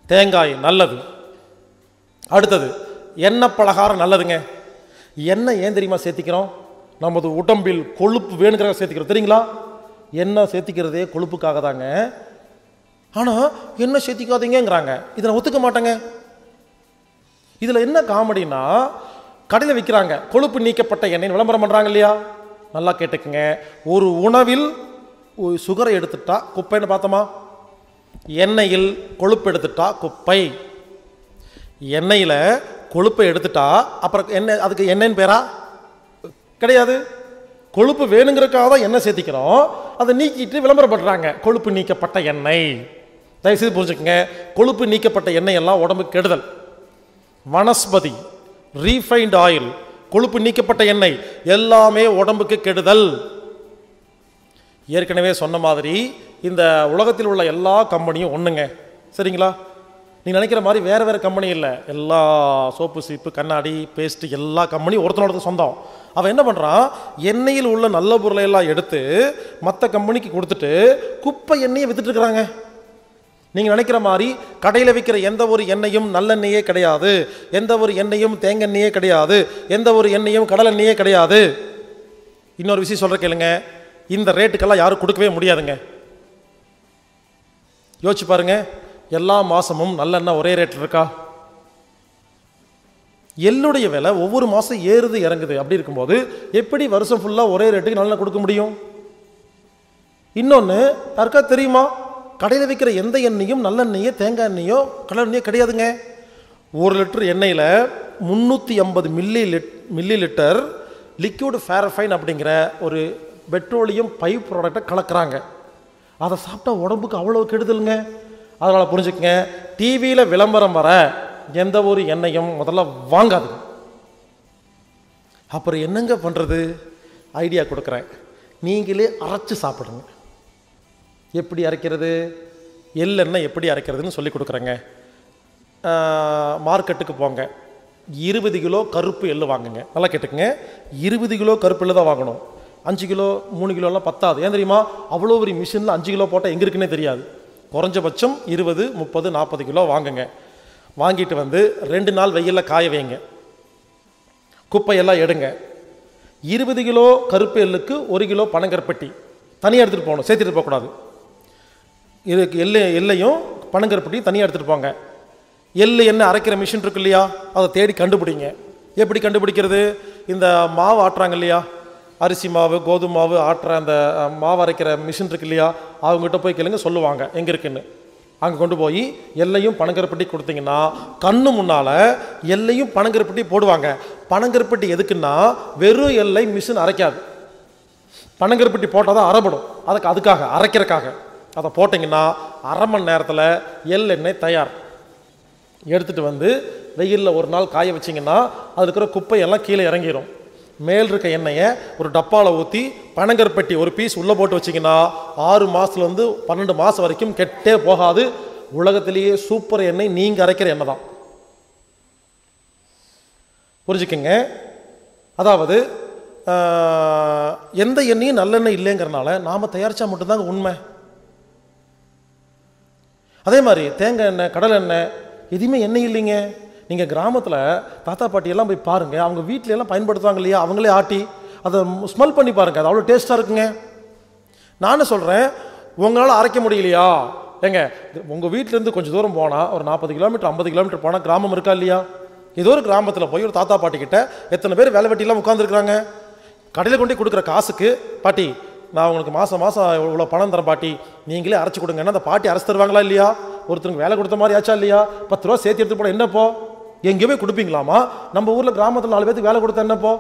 தேங்காய் நல்லது அடுத்தது எண்ணெய் பலகாரம் நல்லதுங்க எண்ணெய் ஏன் தெரியுமா சேர்த்திக்கிறோம் நமது உடம்பில் கொழுப்பு வேணுங்கிறத சேர்த்திக்கிறோம் தெரியுங்களா எண்ணெய் சேர்த்திக்கிறதே கொழுப்புக்காக தாங்க ஆனால் எண்ணெய் சேர்த்திக்காதீங்கங்கிறாங்க இதை நான் ஒத்துக்க மாட்டேங்க இதில் என்ன காமெடினா கடையில் விற்கிறாங்க கொழுப்பு நீக்கப்பட்ட எண்ணெய் விளம்பரம் பண்ணுறாங்க இல்லையா நல்லா கேட்டுக்குங்க ஒரு உணவில் ஒரு சுகரை எடுத்துட்டா குப்பைன்னு பார்த்தோமா எண்ணெயில் கொழுப்பு எடுத்துட்டா குப்பை எண்ணெயில் கொழுப்பை எடுத்துட்டா அப்புறம் எண்ணெய் அதுக்கு எண்ணெய்ன்னு பேரா கிடையாது கொழுப்பு வேணுங்கிறதுக்காக தான் எண்ணெய் சேர்த்திக்கிறோம் அதை நீக்கிட்டு விளம்பரம் பண்றாங்க கொழுப்பு நீக்கப்பட்ட எண்ணெய் தயவுசெய்து புரிஞ்சுக்கங்க கொழுப்பு நீக்கப்பட்ட எண்ணெய் எல்லாம் உடம்புக்கு கெடுதல் வனஸ்பதி ரீஃபைண்ட் ஆயில் கொழுப்பு நீக்கப்பட்ட எண்ணெய் எல்லாமே உடம்புக்கு கெடுதல் ஏற்கனவே சொன்ன மாதிரி இந்த உலகத்தில் உள்ள எல்லா கம்பெனியும் ஒன்றுங்க சரிங்களா நீ நினைக்கிற மாதிரி வேறு வேறு கம்பெனி இல்லை எல்லா சோப்பு சீப்பு கண்ணாடி பேஸ்ட் எல்லா கம்பெனியும் ஒருத்தனோட சொந்தம் அவன் என்ன பண்ணுறான் எண்ணெயில் உள்ள நல்ல பொருளை எல்லாம் எடுத்து மற்ற கம்பெனிக்கு கொடுத்துட்டு குப்பை எண்ணெயை வித்துட்டு இருக்கிறாங்க நீங்கள் நினைக்கிற மாதிரி கடையில் விற்கிற எந்த ஒரு எண்ணெயும் நல்லெண்ணெயே கிடையாது எந்த ஒரு எண்ணெயும் தேங்கெண்ணெயே கிடையாது எந்த ஒரு எண்ணெயும் கடலெண்ணெயே கிடையாது இன்னொரு விஷயம் சொல்கிற கேளுங்க இந்த ரேட்டுக்கெல்லாம் யாரும் கொடுக்கவே முடியாதுங்க யோசிச்சு பாருங்க எல்லா மாதமும் நல்லெண்ணெய் ஒரே ரேட்டில் இருக்கா எள்ளுடைய விலை ஒவ்வொரு மாதம் ஏறுது இறங்குது அப்படி இருக்கும்போது எப்படி வருஷம் ஃபுல்லாக ஒரே ரேட்டுக்கு நல்லெண்ணெய் கொடுக்க முடியும் இன்னொன்று யாருக்கா தெரியுமா கடையில் விற்கிற எந்த எண்ணெயும் நல்லெண்ணெயோ தேங்காய் எண்ணெயோ கடல் எண்ணெயோ கிடையாதுங்க ஒரு லிட்டர் எண்ணெயில் முந்நூற்றி ஐம்பது milli lit millilitre liquid paraffin அப்படிங்கிற ஒரு பெட்ரோலியம் பைப் ப்ராடக்டை கலக்குறாங்க அதை சாப்பிட்டா உடம்புக்கு அவ்வளோ கெடுதலுங்க அதனால் புரிஞ்சுக்கங்க டிவியில் விளம்பரம் வர எந்த ஒரு எண்ணெயும் முதல்ல வாங்காதுங்க அப்புறம் என்னங்க பண்ணுறது ஐடியா கொடுக்குறேன் நீங்களே அரைச்சு சாப்பிடுங்க எப்படி அரைக்கிறது எள்ளெண்ணெய் எப்படி அரைக்கிறதுன்னு சொல்லி கொடுக்குறேங்க மார்க்கெட்டுக்கு போங்க இருபது கிலோ கருப்பு எள்ளு வாங்குங்க நல்லா கேட்டுக்கங்க இருபது கிலோ கருப்பு எள்ளு தான் வாங்கணும் அஞ்சு கிலோ மூணு கிலோலாம் பத்தாது ஏன் தெரியுமா அவ்வளோ ஒரு மிஷினில் அஞ்சு கிலோ போட்டால் எங்கே இருக்குன்னே தெரியாது குறைஞ்சபட்சம் இருபது முப்பது நாற்பது கிலோ வாங்குங்க வாங்கிட்டு வந்து ரெண்டு நாள் வெயிலில் காய வைங்க குப்பையெல்லாம் எடுங்க இருபது கிலோ கருப்பு எள்ளுக்கு ஒரு கிலோ பனங்கருப்பட்டி தனியாக எடுத்துகிட்டு போகணும் சேர்த்துட்டு போகக்கூடாது இதுக்கு எள்ளு எல்லையும் பனங்கருப்பட்டியும் தனியாக எடுத்துகிட்டு போங்க எள்ளு என்ன அரைக்கிற மிஷின் இருக்கு இல்லையா அதை தேடி கண்டுபிடிங்க எப்படி கண்டுபிடிக்கிறது இந்த மாவு ஆட்டுறாங்க இல்லையா அரிசி மாவு கோதுமை மாவு ஆட்டுற அந்த அஹ், மாவு அரைக்கிற மிஷின் இருக்கு இல்லையா அவங்ககிட்ட போய் கேளுங்க சொல்லுவாங்க எங்கே இருக்குன்னு அங்கே கொண்டு போய் எல்லையும் பனங்கருப்பட்டி கொடுத்தீங்கன்னா கண்ணு முன்னால் எல்லையும் பனங்கருப்பட்டி போடுவாங்க பனங்கருப்பட்டி எதுக்குன்னா வெறும் எல்லை மிஷின் அரைக்காது பனங்கருப்பட்டி போட்டால் தான் அரைப்படும் அதுக்கு அதுக்காக அரைக்கிறக்காக அதை போட்டிங்கன்னா அரை மணி நேரத்தில் எள் எண்ணெய் தயார் எடுத்துகிட்டு வந்து வெயிலில் ஒரு நாள் காய வச்சிங்கன்னா அதில் இருக்கிற குப்பையெல்லாம் கீழே இறங்கிடும் மேல் இருக்க எண்ணெயை ஒரு டப்பாவில் ஊற்றி பனங்கருப்பட்டி ஒரு பீஸ் உள்ளே போட்டு வச்சிங்கன்னா ஆறு மாதத்துலேருந்து பன்னெண்டு மாதம் வரைக்கும் கெட்டே போகாது உலகத்திலேயே சூப்பர் எண்ணெய் நீங்கள் அரைக்கிற எண்ணெய் தான் புரிஞ்சுக்கங்க அதாவது ஆஹ், எந்த எண்ணெயும் நல்லெண்ணெய் இல்லைங்கிறனால நாம் தயாரித்தா மட்டும்தாங்க உண்மை அதே மாதிரி தேங்காய் எண்ணெய் கடலை எண்ணெய் எதுவுமே எண்ணெய் இல்லைங்க நீங்கள் கிராமத்தில் தாத்தா பாட்டி எல்லாம் போய் பாருங்கள் அவங்க வீட்ல எல்லாம் பயன்படுத்துவாங்க இல்லையா அவங்களே ஆட்டி அதை ஸ்மெல் பண்ணி பாருங்கள் அது அவ்வளோ டேஸ்ட்டாக இருக்குங்க நானும் சொல்கிறேன் உங்களால் அரைக்க முடியலையா ஏங்க உங்கள் வீட்டிலேருந்து கொஞ்சம் தூரம் போனால் ஒரு நாற்பது கிலோமீட்டர் ஐம்பது கிலோமீட்டர் போனால் கிராமம் இருக்கா இல்லையா ஏதோ ஒரு கிராமத்தில் போய் ஒரு தாத்தா பாட்டி கிட்ட எத்தனை பேர் வேலை வெட்டிலாம் உட்காந்துருக்குறாங்க கடையில் கொண்டு போய் கொடுக்குற காசுக்கு பாட்டி நான் உங்களுக்கு மாதம் மாதம் இவ்வளோ பணம் தரேன் பாட்டி நீங்களே அரைச்சி கொடுங்கன்னா அந்த பாட்டி அரைச்சு தருவாங்களா இல்லையா ஒருத்தருக்கு வேலை கொடுத்த மாதிரி ஆச்சா இல்லையா பத்து ரூபா சேர்த்து எடுத்து போட என்னப்போ எங்கேயுமே கொடுப்பீங்களாமா நம்ம ஊரில் கிராமத்தில் நாலு பேருக்கு வேலை கொடுத்தா என்னப்போ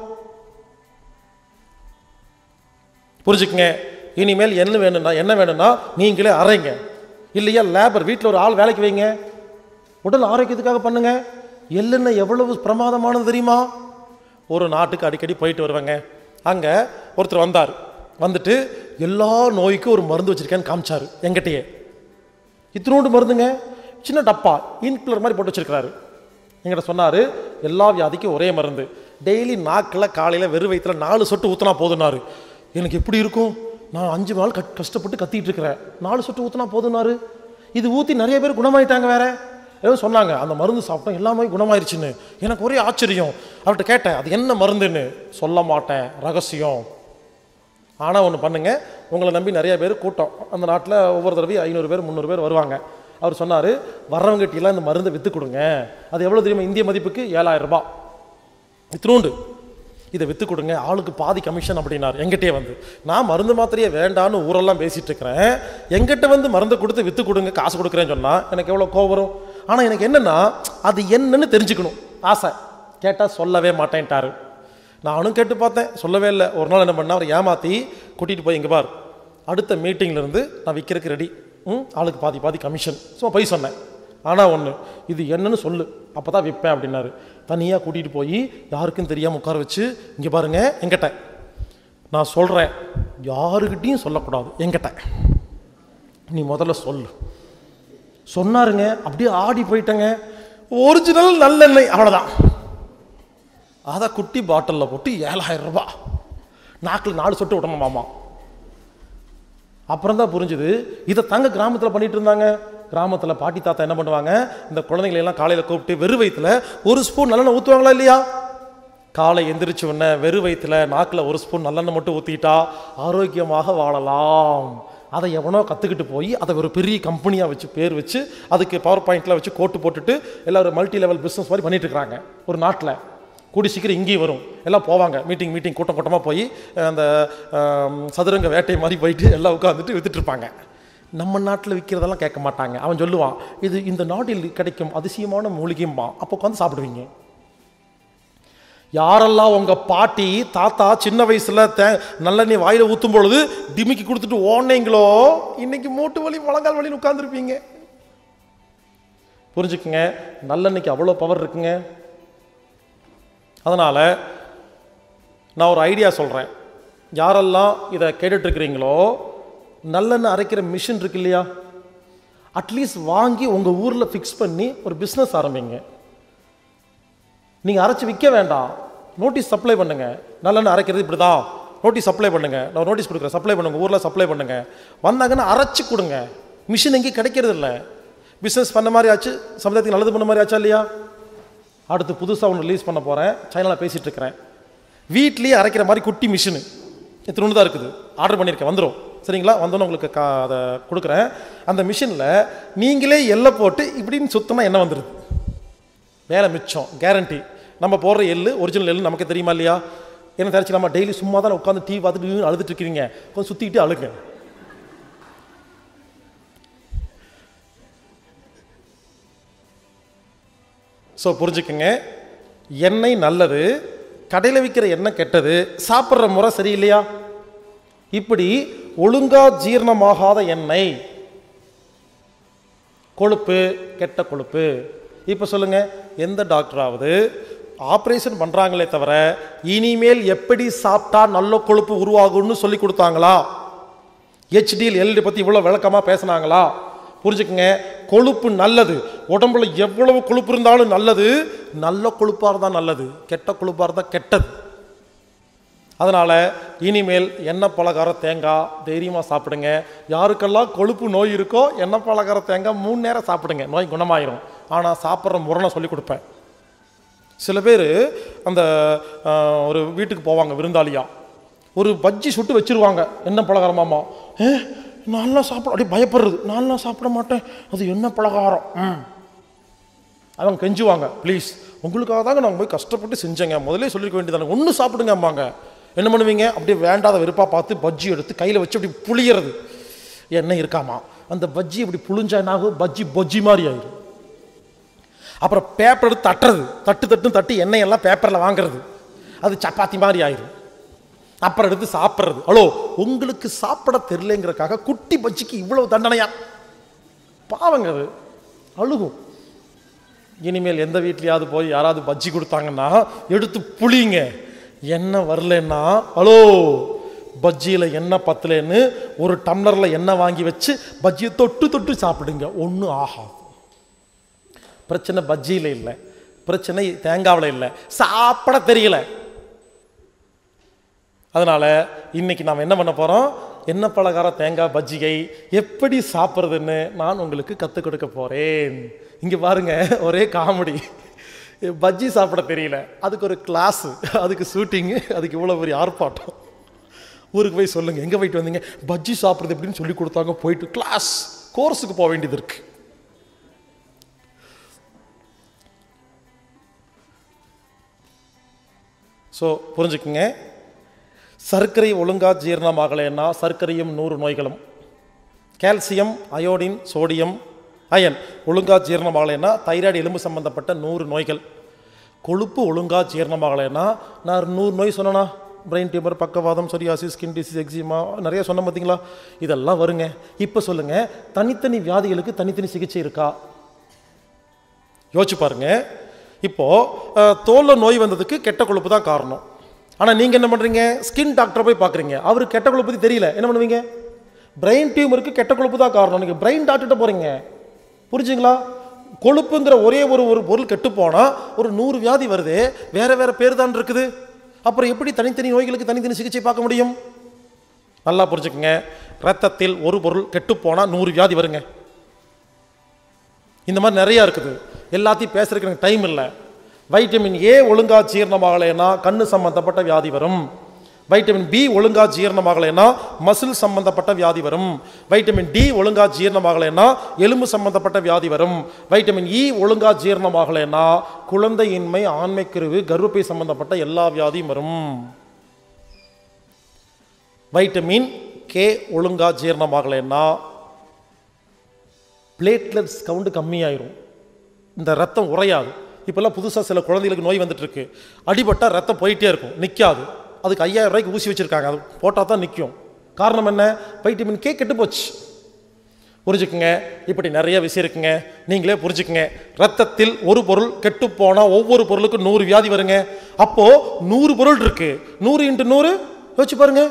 புரிஞ்சுக்குங்க இனிமேல் என்ன வேணும்னா என்ன வேணும்னா நீங்களே அரைங்க இல்லையா லேபர் வீட்டில் ஒரு ஆள் வேலைக்கு வைங்க உடல் ஆரோக்கியத்துக்காக பண்ணுங்க எள்ளெண்ணெய் எவ்வளவு பிரமாதமானது தெரியுமா ஒரு நாட்டுக்கு அடிக்கடி போயிட்டு வருவேங்க அங்கே ஒருத்தர் வந்தார் வந்துட்டு எல்லா நோய்க்கும் ஒரு மருந்து வச்சிருக்கேன்னு காமிச்சாரு எங்கிட்டயே இத்தினோண்டு மருந்துங்க சின்ன டப்பா இன்குலர் மாதிரி போட்டு வச்சிருக்கிறாரு என்கிட்ட சொன்னார் எல்லா வியாதிக்கும் ஒரே மருந்து டெய்லி நாக்கில் காலையில் வெறும் வயிற்றுல நாலு சொட்டு ஊற்றினா போதுனாரு எனக்கு எப்படி இருக்கும் நான் அஞ்சு நாள் கட் கஷ்டப்பட்டு கத்திட்டு இருக்கிறேன் நாலு சொட்டு ஊற்றினா போதுனாரு இது ஊற்றி நிறைய பேர் குணமாயிட்டாங்க வேற ஏதோ சொன்னாங்க அந்த மருந்து சாப்பிட்டோம் எல்லாமே குணமாயிருச்சுன்னு எனக்கு ஒரே ஆச்சரியம் அவர்கிட்ட கேட்டேன் அது என்ன மருந்துன்னு சொல்ல மாட்டேன் ரகசியம் ஆனால் ஒன்று பண்ணுங்க உங்களை நம்பி நிறைய பேர் கூட்டம் அந்த நாட்டில் ஒவ்வொரு தடவையும் ஐநூறு பேர் முந்நூறு பேர் வருவாங்க அவர் சொன்னார் வர்றவங்ககிட்டலாம் இந்த மருந்தை விற்று கொடுங்க அது எவ்வளோ தெரியுமா இந்திய மதிப்புக்கு ஏழாயிரம் ரூபாய் இத்தினூண்டு இதை விற்று கொடுங்க ஆளுக்கு பாதி கமிஷன் அப்படின்னார் எங்கிட்டே வந்து நான் மருந்து மாத்திரையே வேண்டான்னு ஊரெல்லாம் பேசிட்டு இருக்கிறேன் எங்கிட்ட வந்து மருந்து கொடுத்து விற்று கொடுங்க காசு கொடுக்குறேன்னு சொன்னால் எனக்கு எவ்வளோ கோவம் வரும் ஆனால் எனக்கு என்னென்னா அது என்னன்னு தெரிஞ்சுக்கணும் ஆசை கேட்டால் சொல்லவே மாட்டேன்ட்டாரு நானும் கேட்டு பார்த்தேன் சொல்லவே இல்லை ஒரு நாள் என்ன பண்ணா அவர் ஏமாற்றி கூட்டிகிட்டு போய் இங்கே பார் அடுத்த மீட்டிங்ல இருந்து நான் விற்கிறதுக்கு ரெடி ம் ஆளுக்கு பாதி பாதி கமிஷன் சும்மா போய் சொன்னேன் ஆனால் ஒன்று இது என்னன்னு சொல்லு அப்போ தான் விற்பேன் அப்படின்னாரு தனியாக கூட்டிகிட்டு போய் யாருக்கும் தெரியாமல் உட்கார வச்சு இங்கே பாருங்க எங்கிட்ட நான் சொல்கிறேன் யாருக்கிட்டையும் சொல்லக்கூடாது எங்கிட்ட நீ முதல்ல சொல்லு சொன்னாருங்க அப்படியே ஆடி போயிட்டேங்க ஒரிஜினல் நல்லெண்ணெய் அவ்வளோதான் அதை குட்டி பாட்டிலில் போட்டு ஏழாயிரம் ரூபாய் நாக்கில் நாலு சொட்டு விடணும் மாமா அப்புறம் தான் புரிஞ்சுது இதை தங்க கிராமத்தில் பண்ணிட்டு இருந்தாங்க கிராமத்தில் பாட்டி தாத்தா என்ன பண்ணுவாங்க இந்த குழந்தைங்களை எல்லாம் காலையில் கூப்பிட்டு வெறு வயிற்றுல ஒரு ஸ்பூன் நல்லெண்ணெய் ஊற்றுவாங்களா இல்லையா காலை எந்திரிச்ச உடனே வெறு வயிற்றுல நாக்கில் ஒரு ஸ்பூன் நல்லெண்ணெய் மட்டும் ஊற்றிட்டா ஆரோக்கியமாக வாழலாம் அதை எவனோ கற்றுக்கிட்டு போய் அதை ஒரு பெரிய கம்பெனியாக வச்சு பேர் வச்சு அதுக்கு பவர் பாயிண்ட்ல வச்சு கோட்டு போட்டுட்டு எல்லாம் ஒரு மல்டி லெவல் பிஸ்னஸ் மாதிரி பண்ணிட்டு இருக்காங்க ஒரு நாட்டில் கூடி சீக்கிரம் இங்கேயும் வரும் எல்லாம் போவாங்க மீட்டிங் மீட்டிங் கூட்டம் கூட்டமாக போய் அஹ், அந்த ஆம், சதுரங்க வேட்டை மாதிரி போயிட்டு எல்லாம் உட்காந்துட்டு வித்துட்டு இருப்பாங்க நம்ம நாட்டில் விற்கிறதெல்லாம் கேட்க மாட்டாங்க அவன் சொல்லுவான் இது இந்த நாட்டில் கிடைக்கும் அதிசயமான மூலிகையும்பா அப்போ உட்காந்து சாப்பிடுவீங்க யாரெல்லாம் உங்க பாட்டி தாத்தா சின்ன வயசுல தே நல்லெண்ணெய் வாயில ஊத்தும் பொழுது டிமிக்கி கொடுத்துட்டு ஓடுனீங்களோ இன்னைக்கு மூட்டு வலி முழங்கால் வலி உட்காந்துருப்பீங்க புரிஞ்சுக்குங்க நல்லெண்ணெய்க்கு அவ்வளோ பவர் இருக்குங்க அதனால நான் ஒரு ஐடியா சொல்றேன் யாரெல்லாம் இதை கேட்டுட்டு இருக்கிறீங்களோ நல்லெண்ணெய் அரைக்கிற மிஷின் இருக்கு இல்லையா அட்லீஸ்ட் வாங்கி உங்க ஊர்ல ஃபிக்ஸ் பண்ணி ஒரு பிஸ்னஸ் ஆரம்பிங்க நீங்கள் அரைச்சி விற்க வேண்டாம் நோட்டீஸ் சப்ளை பண்ணுங்க நல்லெண்ணெய் அரைக்கிறது இப்படி தான் நோட்டீஸ் சப்ளை பண்ணுங்க நான் நோட்டீஸ் கொடுக்குறேன் சப்ளை பண்ணுங்க ஊரில் சப்ளை பண்ணுங்க வந்தாங்கன்னா அரைச்சி கொடுங்க மிஷின் எங்கேயும் கிடைக்கிறது இல்லை பிஸ்னஸ் பண்ண மாதிரி ஆச்சு சமுதாயத்துக்கு நல்லது பண்ண மாதிரி ஆச்சா இல்லையா அடுத்து புதுசாக ஒன்று ரிலீஸ் பண்ண போகிறேன் சைனாவில் பேசிகிட்டு இருக்கிறேன் வீட்லேயே அரைக்கிற மாதிரி குட்டி மிஷினு இத்தினு தான் இருக்குது ஆர்டர் பண்ணியிருக்கேன் வந்துடும் சரிங்களா வந்தோன்னே உங்களுக்கு கா அதை கொடுக்குறேன் அந்த மிஷினில் நீங்களே எல்லை போட்டு இப்படின்னு சுத்தமாக என்ன வந்துடுது வேலை மிச்சம் கேரண்டி நம்ம போடுற எள்ளு ஒரிஜினல் எள்ளு நமக்கு தெரியுமா இல்லையா என்ன தெரிச்சு நம்ம டெய்லி சும்மா தான் உட்காந்து டிவி பார்த்துட்டு அழுதுட்டு இருக்கிறீங்க கொஞ்சம் சுற்றிக்கிட்டு அழுங்க ஸோ புரிஞ்சுக்கங்க எண்ணெய் நல்லது கடையில் விற்கிற எண்ணெய் கெட்டது சாப்பிட்ற முறை சரியில்லையா இப்படி ஒழுங்கா ஜீரணமாகாத எண்ணெய் கொழுப்பு கெட்ட கொழுப்பு இப்போ சொல்லுங்க எந்த டாக்டராவது ஆப்ரேஷன் பண்ணுறாங்களே தவிர இனிமேல் எப்படி சாப்பிட்டா நல்ல கொழுப்பு உருவாகும்னு சொல்லி கொடுத்தாங்களா ஹெச்டிஎல் எல்டி பற்றி இவ்வளோ விளக்கமாக பேசுனாங்களா புரிஞ்சுக்குங்க கொழுப்பு நல்லது உடம்புல எவ்வளவு கொழுப்பு இருந்தாலும் நல்லது நல்ல கொழுப்பாக இருந்தால் நல்லது கெட்ட கொழுப்பாக இருந்தால் கெட்டது அதனால் இனிமேல் எண்ணெய் பலகாரம் தேங்காய் தைரியமாக சாப்பிடுங்க யாருக்கெல்லாம் கொழுப்பு நோய் இருக்கோ எண்ணெய் பலகாரம் தேங்காய் மூணு நேரம் சாப்பிடுங்க நோய் குணமாயிரும் ஆனால் சாப்பிட்ற முறை நான் சொல்லி கொடுப்பேன் சில பேர் அந்த ஆஹ், ஒரு வீட்டுக்கு போவாங்க விருந்தாளியா ஒரு பஜ்ஜி சுட்டு வச்சிருவாங்க என்ன பலகாரமாமா ஏ நான்லாம் சாப்பிட அப்படியே பயப்படுறது நான்லாம் சாப்பிட மாட்டேன் அது என்ன பலகாரம் ம் அவங்க கெஞ்சுவாங்க ப்ளீஸ் உங்களுக்காக தாங்க நாங்கள் போய் கஷ்டப்பட்டு செஞ்சேங்க முதல்ல சொல்லிருக்க வேண்டியதானே ஒன்று சாப்பிடுங்க அம்மாங்க என்ன பண்ணுவீங்க அப்படியே வேண்டாத வெறுப்பா பார்த்து பஜ்ஜி எடுத்து கையில் வச்சு அப்படி புளியறது எண்ணெய் இருக்காமா அந்த பஜ்ஜி இப்படி புளிஞ்சா என்ன ஆகும் பஜ்ஜி பொஜ்ஜி மாதிரி ஆயிடும் அப்புறம் பேப்பர் எடுத்து தட்டுறது தட்டு தட்டு தட்டி எண்ணெய் எல்லாம் பேப்பரில் வாங்குறது அது சப்பாத்தி மாதிரி ஆயிரும் அப்புறம் எடுத்து சாப்பிட்றது ஹலோ உங்களுக்கு சாப்பிட தெரிலங்கிறக்காக குட்டி பஜ்ஜிக்கு இவ்வளவு தண்டனையா பாவங்க அது அழுகும் இனிமேல் எந்த வீட்லயாவது போய் யாராவது பஜ்ஜி கொடுத்தாங்கன்னா எடுத்து புளிங்க எண்ணெய் வரலன்னா ஹலோ பஜ்ஜியில் எண்ணெய் பத்தலைன்னு ஒரு டம்ளரில் எண்ணெய் வாங்கி வச்சு பஜ்ஜியை தொட்டு தொட்டு சாப்பிடுங்க ஒன்றும் ஆகாது பிரச்சனை பஜ்ஜியில் இல்லை பிரச்சனை தேங்காவில் இல்லை சாப்பிட தெரியல அதனால இன்னைக்கு நாம் என்ன பண்ண போறோம் என்ன பலகாரம் தேங்காய் பஜ்ஜிகை எப்படி சாப்பிட்றதுன்னு நான் உங்களுக்கு கற்றுக் கொடுக்க போகிறேன் இங்கே பாருங்க ஒரே காமெடி பஜ்ஜி சாப்பிட தெரியல அதுக்கு ஒரு கிளாஸு அதுக்கு ஷூட்டிங்கு அதுக்கு இவ்வளோ பெரிய ஆர்ப்பாட்டம் ஊருக்கு போய் சொல்லுங்கள் எங்கே போயிட்டு வந்தீங்க பஜ்ஜி சாப்பிட்றது எப்படின்னு சொல்லி கொடுத்தாங்க போயிட்டு கிளாஸ் கோர்ஸுக்கு போக வேண்டியது இருக்குது ஸோ புரிஞ்சுக்குங்க சர்க்கரை ஒழுங்கா ஜீரணமாகலைன்னா சர்க்கரையும் நூறு நோய்களும் கால்சியம் அயோடின் சோடியம் அயன் ஒழுங்கா ஜீரணமாகலைன்னா தைராய்டு எலும்பு சம்பந்தப்பட்ட நூறு நோய்கள் கொழுப்பு ஒழுங்கா ஜீரணமாகலைன்னா நான் நூறு நோய் சொன்னேனா பிரெயின் டியூமர் பக்கவாதம் சொரியாசிஸ் ஸ்கின் டிசீஸ் எக்ஸிமா நிறைய சொன்ன பார்த்தீங்களா இதெல்லாம் வருங்க இப்போ சொல்லுங்கள் தனித்தனி வியாதிகளுக்கு தனித்தனி சிகிச்சை இருக்கா யோசிச்சு பாருங்க இப்போ அஹ், தோல்ல நோய் வந்ததுக்கு கெட்ட கொழுப்பு தான் காரணம் ஆனால் நீங்கள் என்ன பண்ணுறீங்க ஸ்கின் டாக்டரை போய் பார்க்குறீங்க அவருக்கு கெட்ட கொழுப்பு பத்தி தெரியல என்ன பண்ணுவீங்க பிரெயின் டியூமருக்கு கெட்ட கொழுப்பு தான் காரணம் நீங்கள் பிரெயின் டாக்டர்கிட்ட போகிறீங்க புரிஞ்சுங்களா கொழுப்புங்கிற ஒரே ஒரு ஒரு பொருள் கெட்டு போனால் ஒரு நூறு வியாதி வருது வேற வேற பேர் தான் இருக்குது அப்புறம் எப்படி தனித்தனி நோய்களுக்கு தனித்தனி சிகிச்சை பார்க்க முடியும் நல்லா புரிஞ்சுக்கங்க ரத்தத்தில் ஒரு பொருள் கெட்டு போனால் நூறு வியாதி வருங்க இந்த மாதிரி நிறையா இருக்குது எல்லாத்தையும் பேசுறதுக்கு எனக்கு டைம் இல்லை வைட்டமின் ஏ ஒழுங்கா ஜீரணமாகலைன்னா கண்ணு சம்பந்தப்பட்ட வியாதி வரும் வைட்டமின் பி ஒழுங்கா ஜீரணமாகலைன்னா மசில் சம்பந்தப்பட்ட வியாதி வரும் வைட்டமின் டி ஒழுங்கா ஜீரணமாகலைன்னா எலும்பு சம்பந்தப்பட்ட வியாதி வரும் வைட்டமின் இ ஒழுங்கா ஜீரணமாகலைன்னா குழந்தையின்மை ஆண்மைக்குருவு கர்ப்பப்பை சம்பந்தப்பட்ட எல்லா வியாதியும் வரும் வைட்டமின் கே ஒழுங்கா ஜீரணமாகலைன்னா பிளேட்லெட்ஸ் கவுண்ட் கம்மியாயிரும் இந்த ரத்தம் உறையாது இப்போல்லாம் புதுசாக சில குழந்தைகளுக்கு நோய் வந்துட்டு இருக்கு அடிபட்டால் ரத்தம் போயிட்டே இருக்கும் நிற்காது அதுக்கு ஐயாயிரம் ரூபாய்க்கு ஊசி வச்சிருக்காங்க அது போட்டால் தான் நிற்கும் காரணம் என்ன வைட்டமின் கே கெட்டு போச்சு புரிஞ்சுக்குங்க இப்படி நிறைய விஷயம் இருக்குங்க நீங்களே புரிஞ்சுக்குங்க ரத்தத்தில் ஒரு பொருள் கெட்டு போனால் ஒவ்வொரு பொருளுக்கும் நூறு வியாதி வருங்க அப்போ நூறு பொருள் இருக்கு நூறு இன்ட்டு நூறு யோசிச்சு பாருங்க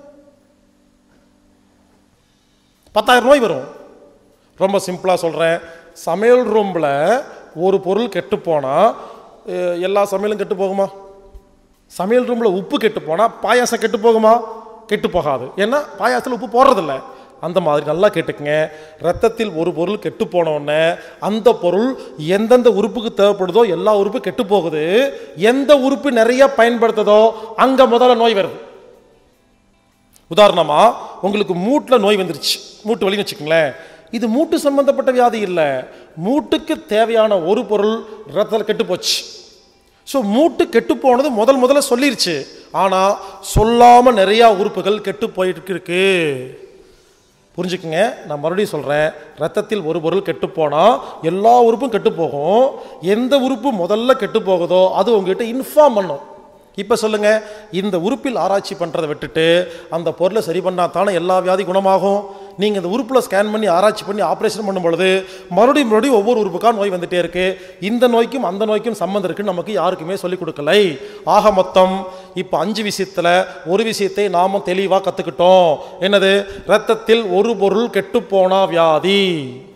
பத்தாயிரம் நோய் வரும் ரொம்ப சிம்பிளாக சொல்கிறேன் சமையல் ரூமில் ஒரு பொருள் கெட்டு போனால் எல்லா சமையலும் கெட்டு போகுமா சமையல் ரூமில் உப்பு கெட்டு போனால் பாயாசம் கெட்டு போகுமா கெட்டு போகாது ஏன்னா பாயாசத்தில் உப்பு போடுறதில்ல அந்த மாதிரி நல்லா கேட்டுக்குங்க ரத்தத்தில் ஒரு பொருள் கெட்டு போன உடனே அந்த பொருள் எந்தெந்த உறுப்புக்கு தேவைப்படுதோ எல்லா உறுப்பும் கெட்டு போகுது எந்த உறுப்பு நிறைய பயன்படுத்துதோ அங்கே முதல்ல நோய் வருது உதாரணமா உங்களுக்கு மூட்டில் நோய் வந்துருச்சு மூட்டு வலின்னு வச்சுக்கோங்களேன் இது மூட்டு சம்பந்தப்பட்ட வியாதி இல்லை மூட்டுக்கு தேவையான ஒரு பொருள் ரத்தத்தில் கெட்டு போச்சு ஸோ மூட்டு கெட்டு போனது முதல் முதல்ல சொல்லிருச்சு ஆனால் சொல்லாமல் நிறையா உறுப்புகள் கெட்டு போயிட்டு இருக்கு புரிஞ்சுக்குங்க நான் மறுபடியும் சொல்கிறேன் ரத்தத்தில் ஒரு பொருள் கெட்டு போனால் எல்லா உறுப்பும் கெட்டு போகும் எந்த உறுப்பு முதல்ல கெட்டு போகுதோ அது உங்ககிட்ட இன்ஃபார்ம் பண்ணும் இப்போ சொல்லுங்க இந்த உறுப்பில் ஆராய்ச்சி பண்ணுறதை விட்டுட்டு அந்த பொருளை சரி பண்ணால் தானே எல்லா வியாதி குணமாகும் நீங்கள் இந்த உறுப்பில் ஸ்கேன் பண்ணி ஆராய்ச்சி பண்ணி ஆப்ரேஷன் பண்ணும் பொழுது மறுபடியும் மறுபடியும் ஒவ்வொரு உறுப்புக்கா நோய் வந்துட்டே இருக்கு இந்த நோய்க்கும் அந்த நோய்க்கும் சம்மந்தம் இருக்குன்னு நமக்கு யாருக்குமே சொல்லிக் கொடுக்கலை ஆக மொத்தம் இப்போ அஞ்சு விஷயத்தில் ஒரு விஷயத்தை நாமும் தெளிவாக கற்றுக்கிட்டோம் என்னது ரத்தத்தில் ஒரு பொருள் கெட்டுப்போனா வியாதி